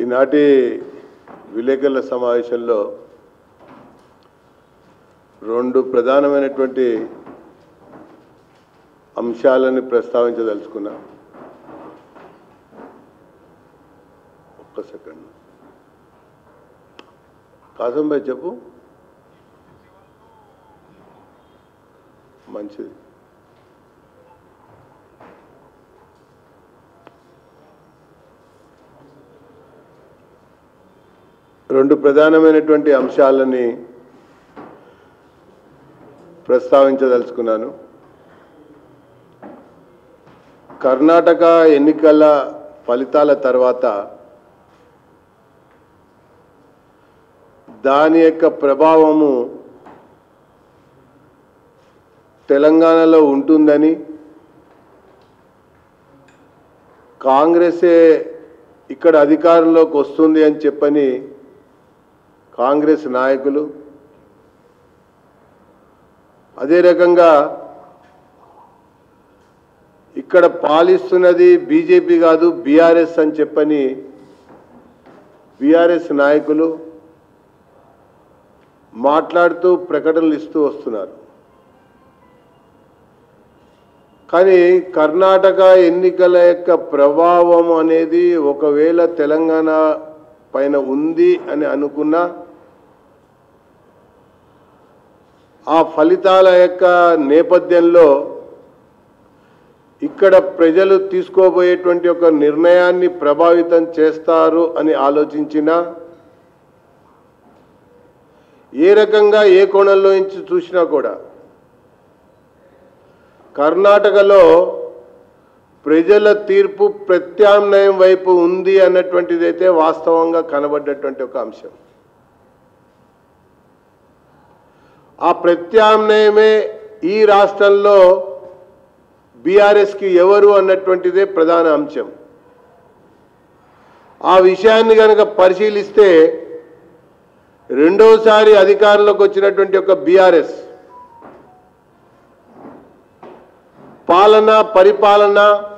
ఈనాటి విలేకరుల సమావేశంలో రెండు ప్రధానమైనటువంటి అంశాలను ప్రస్తావించదలుచుకున్నా ఒక్క సెకండ్ కాసం భాయ్ చెప్పు మంచిది రెండు ప్రధానమైనటువంటి అంశాలని ప్రస్తావించదలుచుకున్నాను కర్ణాటక ఎన్నికల ఫలితాల తర్వాత దాని యొక్క ప్రభావము తెలంగాణలో ఉంటుందని కాంగ్రెసే ఇక్కడ అధికారంలోకి వస్తుంది అని చెప్పని కాంగ్రెస్ నాయకులు అదే రకంగా ఇక్కడ పాలిస్తున్నది బీజేపీ కాదు బీఆర్ఎస్ అని చెప్పని బీఆర్ఎస్ నాయకులు మాట్లాడుతూ ప్రకటనలు ఇస్తూ వస్తున్నారు కానీ కర్ణాటక ఎన్నికల యొక్క ప్రభావం అనేది ఒకవేళ తెలంగాణ పైన ఉంది అని అనుకున్నా ఆ ఫలితాల యొక్క నేపథ్యంలో ఇక్కడ ప్రజలు తీసుకోబోయేటువంటి ఒక నిర్ణయాన్ని ప్రభావితం చేస్తారు అని ఆలోచించిన ఏ రకంగా ఏ కోణంలో నుంచి చూసినా కూడా కర్ణాటకలో ప్రజల తీర్పు ప్రత్యామ్నాయం వైపు ఉంది అన్నటువంటిదైతే వాస్తవంగా కనబడ్డటువంటి ఒక అంశం ఆ ప్రత్యామ్నాయమే ఈ రాష్ట్రంలో బీఆర్ఎస్కి ఎవరు అన్నటువంటిదే ప్రధాన అంశం ఆ విషయాన్ని కనుక పరిశీలిస్తే రెండోసారి అధికారంలోకి వచ్చినటువంటి ఒక బీఆర్ఎస్ పాలన పరిపాలన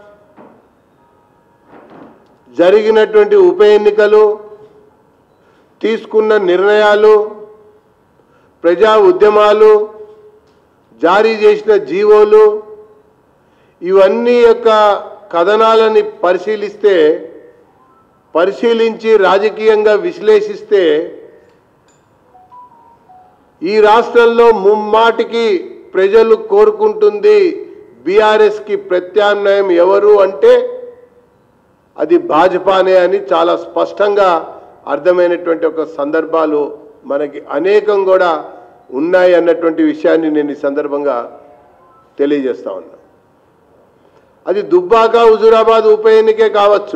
జరిగినటువంటి ఉప ఎన్నికలు తీసుకున్న నిర్ణయాలు ప్రజా ఉద్యమాలు జారీ చేసిన జీవోలు ఇవన్నీ యొక్క కథనాలని పరిశీలిస్తే పరిశీలించి రాజకీయంగా విశ్లేషిస్తే ఈ రాష్ట్రంలో ముమ్మాటికి ప్రజలు కోరుకుంటుంది బీఆర్ఎస్కి ప్రత్యామ్నాయం ఎవరు అంటే అది భాజపానే అని చాలా స్పష్టంగా అర్థమైనటువంటి ఒక సందర్భాలు మనకి అనేకం కూడా ఉన్నాయి అన్నటువంటి విషయాన్ని నేను ఈ సందర్భంగా తెలియజేస్తా ఉన్నా అది దుబ్బాక హుజూరాబాద్ ఉప ఎన్నికే కావచ్చు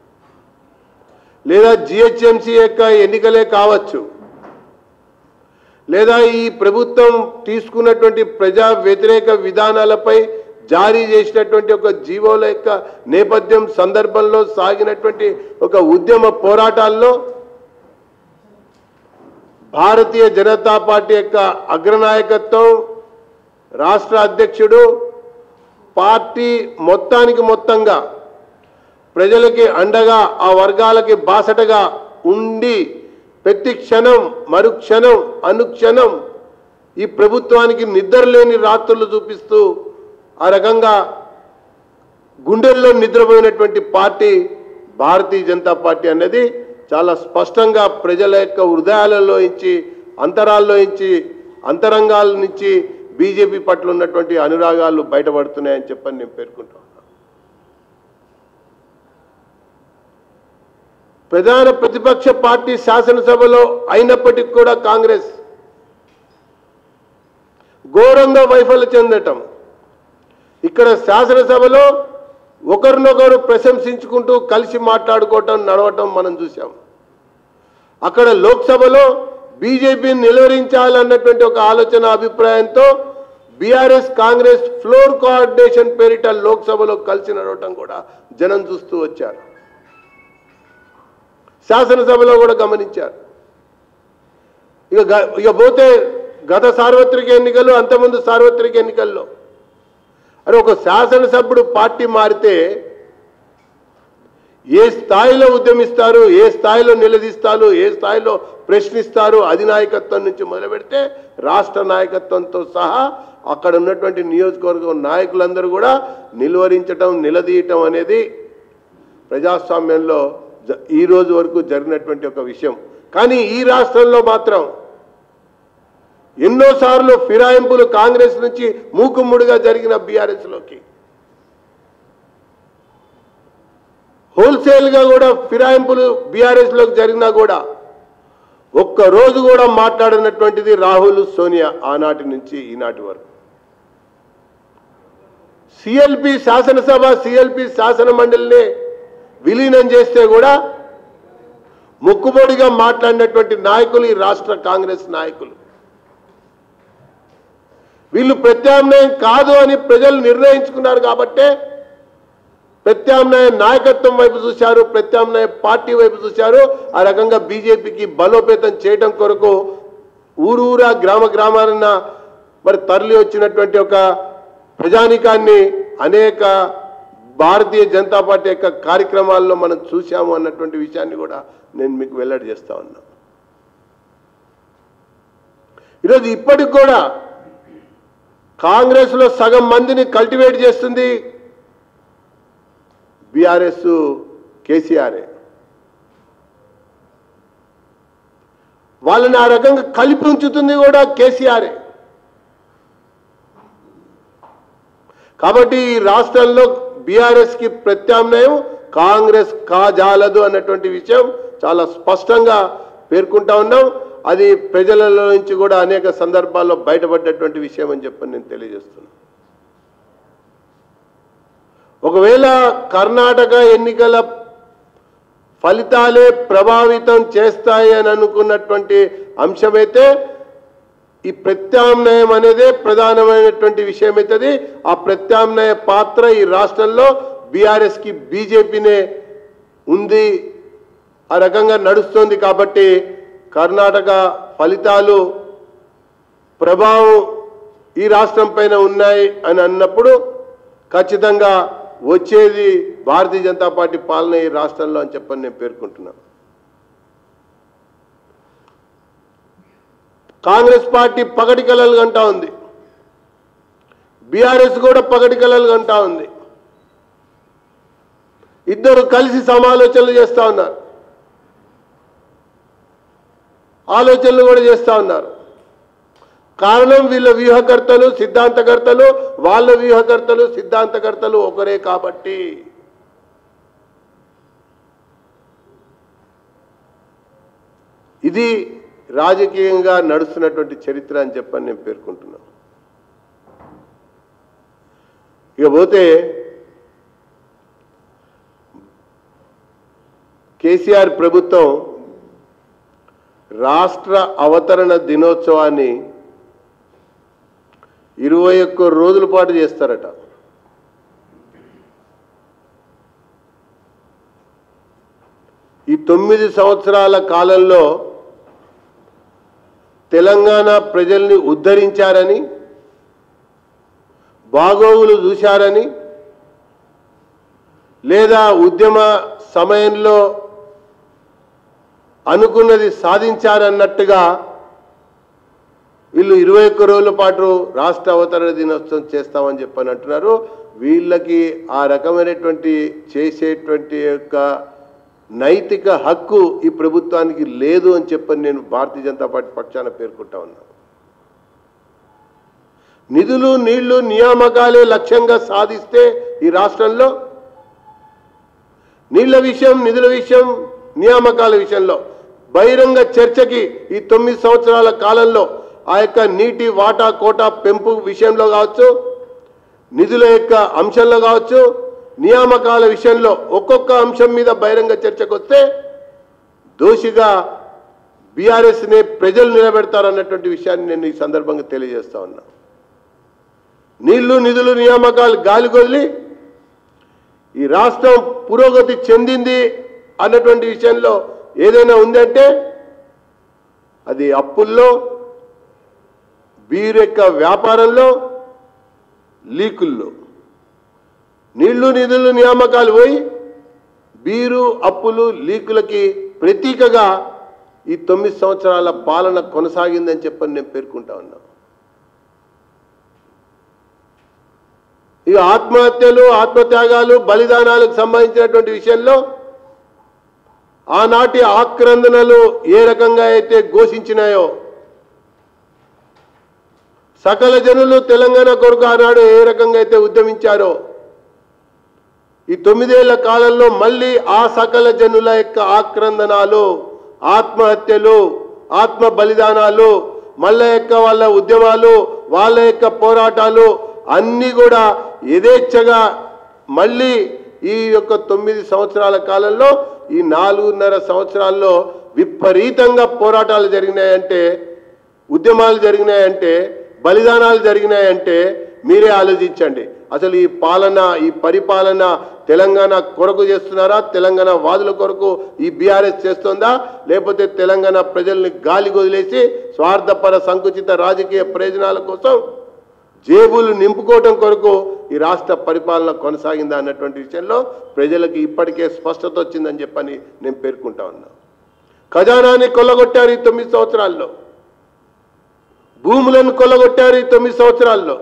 లేదా జిహెచ్ఎంసీ యొక్క ఎన్నికలే కావచ్చు లేదా ఈ ప్రభుత్వం తీసుకున్నటువంటి ప్రజా వ్యతిరేక విధానాలపై జారీ చేసినటువంటి ఒక జీవోల యొక్క నేపథ్యం సందర్భంలో సాగినటువంటి ఒక ఉద్యమ పోరాటాల్లో భారతీయ జనతా పార్టీ యొక్క అగ్రనాయకత్వం రాష్ట్ర అధ్యక్షుడు పార్టీ మొత్తానికి మొత్తంగా ప్రజలకి అండగా ఆ వర్గాలకి బాసటగా ఉండి ప్రతి క్షణం మరుక్షణం అనుక్షణం ఈ ప్రభుత్వానికి నిద్రలేని రాత్రులు చూపిస్తూ ఆ రకంగా గుండెల్లో నిద్రపోయినటువంటి పార్టీ భారతీయ జనతా పార్టీ అన్నది చాలా స్పష్టంగా ప్రజల యొక్క హృదయాలలో ఇచ్చి అంతరాల్లో ఇచ్చి అంతరంగాల నుంచి బీజేపీ పట్ల ఉన్నటువంటి అనురాగాలు బయటపడుతున్నాయని చెప్పని నేను పేర్కొంటా ఉన్నా. ప్రధాన ప్రతిపక్ష పార్టీ శాసనసభలో అయినప్పటికీ కూడా కాంగ్రెస్ ఘోరంగా వైఫల్యం చెందటం ఇక్కడ శాసనసభలో ఒకరినొకరు ప్రశంసించుకుంటూ కలిసి మాట్లాడుకోవటం నడవటం మనం చూసాం అక్కడ లోక్సభలో బీజేపీని నిలువరించాలన్నటువంటి ఒక ఆలోచన అభిప్రాయంతో బీఆర్ఎస్ కాంగ్రెస్ ఫ్లోర్ కోఆర్డినేషన్ పేరిట లోక్సభలో కలిసి నడవటం కూడా జనం చూస్తూ వచ్చారు శాసనసభలో కూడా గమనించారు ఇక గ- ఇక పోతే గత సార్వత్రిక ఎన్నికలు అంతకుముందు సార్వత్రిక ఎన్నికల్లో అని ఒక శాసనసభ్యుడు పార్టీ మారితే ఏ స్థాయిలో ఉద్యమిస్తారు ఏ స్థాయిలో నిలదీస్తారు ఏ స్థాయిలో ప్రశ్నిస్తారు అధినాయకత్వం నుంచి మొదలు పెడితే రాష్ట్ర నాయకత్వంతో సహా అక్కడ ఉన్నటువంటి నియోజకవర్గం నాయకులందరూ కూడా నిలువరించటం నిలదీయటం అనేది ప్రజాస్వామ్యంలో జ- ఈ రోజు వరకు జరిగినటువంటి ఒక విషయం కానీ ఈ రాష్ట్రంలో మాత్రం ఎన్నోసార్లు ఫిరాయింపులు కాంగ్రెస్ నుంచి మూకుమ్ముడిగా జరిగిన బీఆర్ఎస్ లోకి హోల్సేల్ గా కూడా ఫిరాయింపులు బీఆర్ఎస్ లోకి జరిగినా కూడా ఒక్క రోజు కూడా మాట్లాడినటువంటిది రాహుల్ సోనియా ఆనాటి నుంచి ఈనాటి వరకు సిఎల్పి శాసనసభ సిఎల్పి శాసన మండలిని విలీనం చేస్తే కూడా ముక్కుబడిగా మాట్లాడినటువంటి నాయకులు ఈ రాష్ట్ర కాంగ్రెస్ నాయకులు వీళ్ళు ప్రత్యామ్నాయం కాదు అని ప్రజలు నిర్ణయించుకున్నారు కాబట్టే ప్రత్యామ్నాయ నాయకత్వం వైపు చూశారు ప్రత్యామ్నాయ పార్టీ వైపు చూశారు ఆ రకంగా బీజేపీకి బలోపేతం చేయడం కొరకు ఊరు ఊరా గ్రామ గ్రామాలన్న మరి తరలి వచ్చినటువంటి ఒక ప్రజానికాన్ని అనేక భారతీయ జనతా పార్టీ యొక్క కార్యక్రమాల్లో మనం చూశాము అన్నటువంటి విషయాన్ని కూడా నేను మీకు వెల్లడి చేస్తా ఉన్నా ఈరోజు ఇప్పటికి కూడా కాంగ్రెస్లో సగం మందిని కల్టివేట్ చేస్తుంది బీఆర్ఎస్ కేసీఆర్ఏ వాళ్ళని ఆ రకంగా కలిపి ఉంచుతుంది కూడా కేసీఆర్ఏ కాబట్టి ఈ రాష్ట్రంలో బీఆర్ఎస్ కి ప్రత్యామ్నాయం కాంగ్రెస్ కాజాలదు అన్నటువంటి విషయం చాలా స్పష్టంగా పేర్కొంటా ఉన్నాం అది ప్రజలలో నుంచి కూడా అనేక సందర్భాల్లో బయటపడ్డటువంటి విషయం అని చెప్పని నేను తెలియజేస్తున్నాను ఒకవేళ కర్ణాటక ఎన్నికల ఫలితాలే ప్రభావితం చేస్తాయి అని అనుకున్నటువంటి అంశమైతే ఈ ప్రత్యామ్నాయం అనేదే ప్రధానమైనటువంటి విషయం అవుతుంది ఆ ప్రత్యామ్నాయ పాత్ర ఈ రాష్ట్రంలో బీఆర్ఎస్ కి బీజేపీనే ఉంది ఆ రకంగా నడుస్తోంది కాబట్టి కర్ణాటక ఫలితాలు ప్రభావం ఈ రాష్ట్రం పైన ఉన్నాయి అని అన్నప్పుడు ఖచ్చితంగా వచ్చేది భారతీయ జనతా పార్టీ పాలన ఈ రాష్ట్రంలో అని చెప్పని నేను పేర్కొంటున్నాను కాంగ్రెస్ పార్టీ పగటి కలలు కంటా ఉంది బీఆర్ఎస్ కూడా పగటి కలలు కంటా ఉంది ఇద్దరు కలిసి సమాలోచనలు చేస్తా ఉన్నారు ఆలోచనలు కూడా చేస్తా ఉన్నారు కారణం వీళ్ళ వ్యూహకర్తలు సిద్ధాంతకర్తలు వాళ్ళ వ్యూహకర్తలు సిద్ధాంతకర్తలు ఒకరే కాబట్టి ఇది రాజకీయంగా నడుస్తున్నటువంటి చరిత్ర అని చెప్పని నేను పేర్కొంటున్నాను ఇక పోతే కేసీఆర్ ప్రభుత్వం రాష్ట్ర అవతరణ దినోత్సవాన్ని ఇరవై ఒక్క రోజుల పాటు చేస్తారట ఈ తొమ్మిది సంవత్సరాల కాలంలో తెలంగాణ ప్రజల్ని ఉద్ధరించారని బాగోగులు చూశారని లేదా ఉద్యమ సమయంలో అనుకున్నది సాధించారన్నట్టుగా వీళ్ళు ఇరవై ఒక్క రోజుల పాటు రాష్ట్ర అవతరణ దినోత్సవం చేస్తామని చెప్పని అంటున్నారు వీళ్ళకి ఆ రకమైనటువంటి చేసేటువంటి యొక్క నైతిక హక్కు ఈ ప్రభుత్వానికి లేదు అని చెప్పని నేను భారతీయ జనతా పార్టీ పక్షాన పేర్కొంటా ఉన్నాను నిధులు నీళ్లు నియామకాలే లక్ష్యంగా సాధిస్తే ఈ రాష్ట్రంలో నీళ్ల విషయం నిధుల విషయం నియామకాల విషయంలో బహిరంగ చర్చకి ఈ తొమ్మిది సంవత్సరాల కాలంలో ఆ యొక్క నీటి వాటా కోటా పెంపు విషయంలో కావచ్చు నిధుల యొక్క అంశంలో కావచ్చు నియామకాల విషయంలో ఒక్కొక్క అంశం మీద బహిరంగ చర్చకు వస్తే దోషిగా బీఆర్ఎస్ని ప్రజలు నిలబెడతారన్నటువంటి విషయాన్ని నేను ఈ సందర్భంగా తెలియజేస్తా ఉన్నా నీళ్లు నిధులు నియామకాలు గాలి కొదిలి ఈ రాష్ట్రం పురోగతి చెందింది అన్నటువంటి విషయంలో ఏదైనా ఉందంటే అది అప్పుల్లో వీరి యొక్క వ్యాపారంలో లీకుల్లో నీళ్లు నిధులు నియామకాలు పోయి బీరు అప్పులు లీకులకి ప్రతీకగా ఈ తొమ్మిది సంవత్సరాల పాలన కొనసాగిందని చెప్పని నేను పేర్కొంటా ఉన్నా ఇక ఆత్మహత్యలు ఆత్మత్యాగాలు బలిదానాలకు సంబంధించినటువంటి విషయంలో ఆనాటి ఆక్రందనలు ఏ రకంగా అయితే ఘోషించినాయో సకల జనులు తెలంగాణ కొరకు ఆనాడు ఏ రకంగా అయితే ఉద్యమించారో ఈ తొమ్మిదేళ్ల కాలంలో మళ్ళీ ఆ సకల జనుల యొక్క ఆక్రందనాలు ఆత్మహత్యలు ఆత్మ బలిదానాలు మళ్ళా యొక్క వాళ్ళ ఉద్యమాలు వాళ్ళ యొక్క పోరాటాలు అన్నీ కూడా యథేచ్ఛగా మళ్ళీ ఈ యొక్క తొమ్మిది సంవత్సరాల కాలంలో ఈ నాలుగున్నర సంవత్సరాల్లో విపరీతంగా పోరాటాలు జరిగినాయంటే ఉద్యమాలు జరిగినాయంటే బలిదానాలు జరిగినాయంటే మీరే ఆలోచించండి అసలు ఈ పాలన ఈ పరిపాలన తెలంగాణ కొరకు చేస్తున్నారా తెలంగాణ వాదుల కొరకు ఈ బీఆర్ఎస్ చేస్తుందా లేకపోతే తెలంగాణ ప్రజల్ని గాలి వదిలేసి స్వార్థపర సంకుచిత రాజకీయ ప్రయోజనాల కోసం జేబులు నింపుకోవటం కొరకు ఈ రాష్ట్ర పరిపాలన కొనసాగిందా అన్నటువంటి విషయంలో ప్రజలకు ఇప్పటికే స్పష్టత వచ్చిందని చెప్పని నేను పేర్కొంటా ఉన్నా ఖజానాన్ని కొల్లగొట్టారు ఈ తొమ్మిది సంవత్సరాల్లో భూములను కొల్లగొట్టారు ఈ తొమ్మిది సంవత్సరాల్లో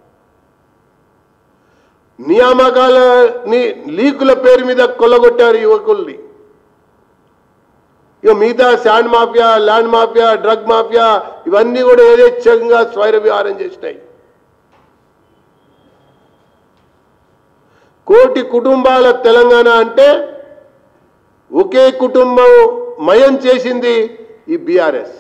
నియామకాలని లీకుల పేరు మీద కొల్లగొట్టారు యువకుల్ని ఇక మిగతా sand mafia land mafia drug mafia ఇవన్నీ కూడా యథేచ్ఛంగా స్వైర విహారం చేసినాయి కోటి కుటుంబాల తెలంగాణ అంటే ఒకే కుటుంబం మయం చేసింది ఈ బీఆర్ఎస్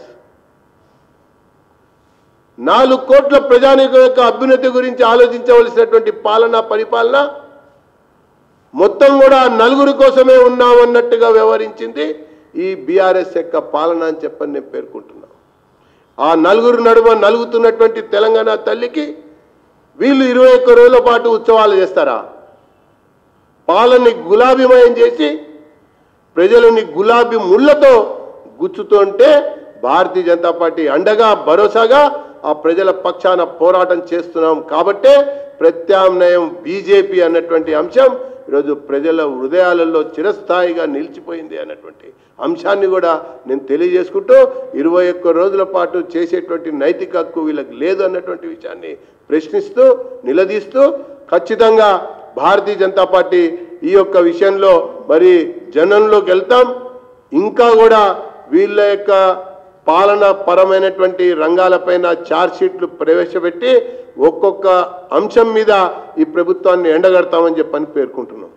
నాలుగు కోట్ల ప్రజానీకం యొక్క అభ్యున్నతి గురించి ఆలోచించవలసినటువంటి పాలన పరిపాలన మొత్తం కూడా నలుగురి కోసమే ఉన్నామన్నట్టుగా వ్యవహరించింది ఈ బీఆర్ఎస్ యొక్క పాలన అని చెప్పని నేను పేర్కొంటున్నాను ఆ నలుగురు నడుమ నలుగుతున్నటువంటి తెలంగాణ తల్లికి వీళ్ళు ఇరవై ఒక్క రోజుల పాటు ఉత్సవాలు చేస్తారా పాలని గులాబీమయం చేసి ప్రజలని గులాబీ ముళ్ళతో గుచ్చుతుంటే భారతీయ జనతా పార్టీ అండగా భరోసాగా ఆ ప్రజల పక్షాన పోరాటం చేస్తున్నాం కాబట్టే ప్రత్యామ్నాయం బీజేపీ అన్నటువంటి అంశం ఈరోజు ప్రజల హృదయాలలో చిరస్థాయిగా నిలిచిపోయింది అన్నటువంటి అంశాన్ని కూడా నేను తెలియజేసుకుంటూ ఇరవై ఒక్క రోజుల పాటు చేసేటువంటి నైతిక హక్కు వీళ్ళకి లేదు అన్నటువంటి విషయాన్ని ప్రశ్నిస్తూ నిలదీస్తూ ఖచ్చితంగా భారతీయ జనతా పార్టీ ఈ యొక్క విషయంలో మరి జనంలోకి వెళ్తాం ఇంకా కూడా వీళ్ళ యొక్క పాలన పరమైనటువంటి రంగాలపైన ఛార్జ్షీట్లు ప్రవేశపెట్టి ఒక్కొక్క అంశం మీద ఈ ప్రభుత్వాన్ని ఎండగడతామని చెప్పని పేర్కొంటున్నాం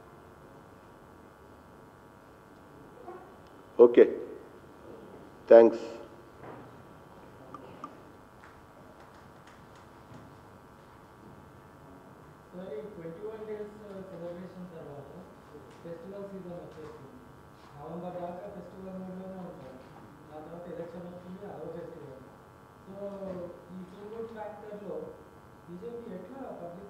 ఓకే థ్యాంక్స్ మరి ట్వంటీ వన్ డేస్ సెలబ్రేషన్ తర్వాత ఫెస్టివల్ సీజన్ వచ్చేస్తుంది నవంబర్ దాకా ఫెస్టివల్ మూడ్లోనే ఉంటారు ఆ తర్వాత ఎలక్షన్ వస్తుంది అదో ఫెస్టివల్ సో ఈ ఫుల్ ఫ్యాక్టర్లో బీజేపీ ఎట్లా పబ్లిక్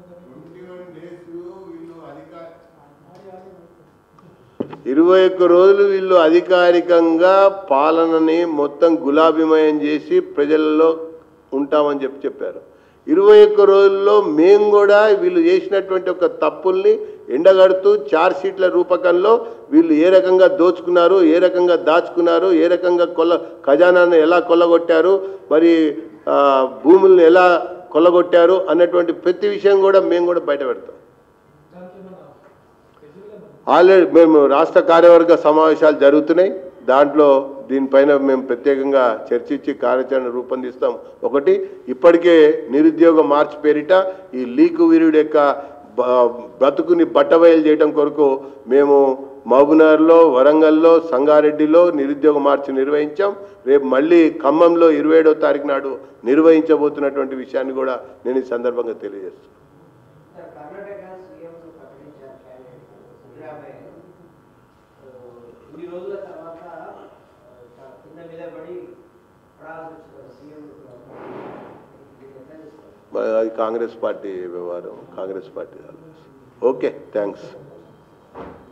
ఇరవై ఒక్క రోజులు వీళ్ళు అధికారికంగా పాలనని మొత్తం గులాబీమయం చేసి ప్రజల్లో ఉంటామని చెప్పి చెప్పారు ఇరవై ఒక్క రోజుల్లో మేము కూడా వీళ్ళు చేసినటువంటి ఒక తప్పుల్ని ఎండగడుతూ చార్జ్ షీట్ల రూపకంలో వీళ్ళు ఏ రకంగా దోచుకున్నారు ఏ రకంగా దాచుకున్నారు ఏ రకంగా కొల్ల ఖజానాన్ని ఎలా కొల్లగొట్టారు మరి ఆ, భూముల్ని ఎలా కొల్లగొట్టారు అన్నటువంటి ప్రతి విషయం కూడా మేము కూడా బయట పెడతాం దానికి ఏమన్నా షెడ్యూల్ ఆల్రెడీ మేము రాష్ట్ర కార్యవర్గ సమావేశాలు జరుగుతున్నాయి దాంట్లో దీనిపైన మేము ప్రత్యేకంగా చర్చించి కార్యాచరణ రూపొందిస్తాం ఒకటి ఇప్పటికే నిరుద్యోగ మార్చ్ పేరిట ఈ లీకు వీరుడి యొక్క బ- బ్రతుకుని బట్టబయలు చేయడం కొరకు మేము మహబూబ్నగర్లో వరంగల్లో సంగారెడ్డిలో నిరుద్యోగ మార్చ్ నిర్వహించాం రేపు మళ్ళీ ఖమ్మంలో ఇరవై ఏడవ తారీఖు నాడు నిర్వహించబోతున్నటువంటి విషయాన్ని కూడా నేను ఈ సందర్భంగా తెలియజేస్తున్నాను సార్ కర్ణాటక సీఎం ప్రకటించారు క్యాండిడేట్ సిద్ధరామయ్య ఆ, ఇన్ని రోజుల తర్వాత ఆ, చాలా కింద మీద పడి పడాల్సి వచ్చింది సీఎం దీన్ని ఎట్లా చూస్తారు మరి అది కాంగ్రెస్ పార్టీ వ్యవహారం కాంగ్రెస్ పార్టీ ఆలోచన. Okay thanks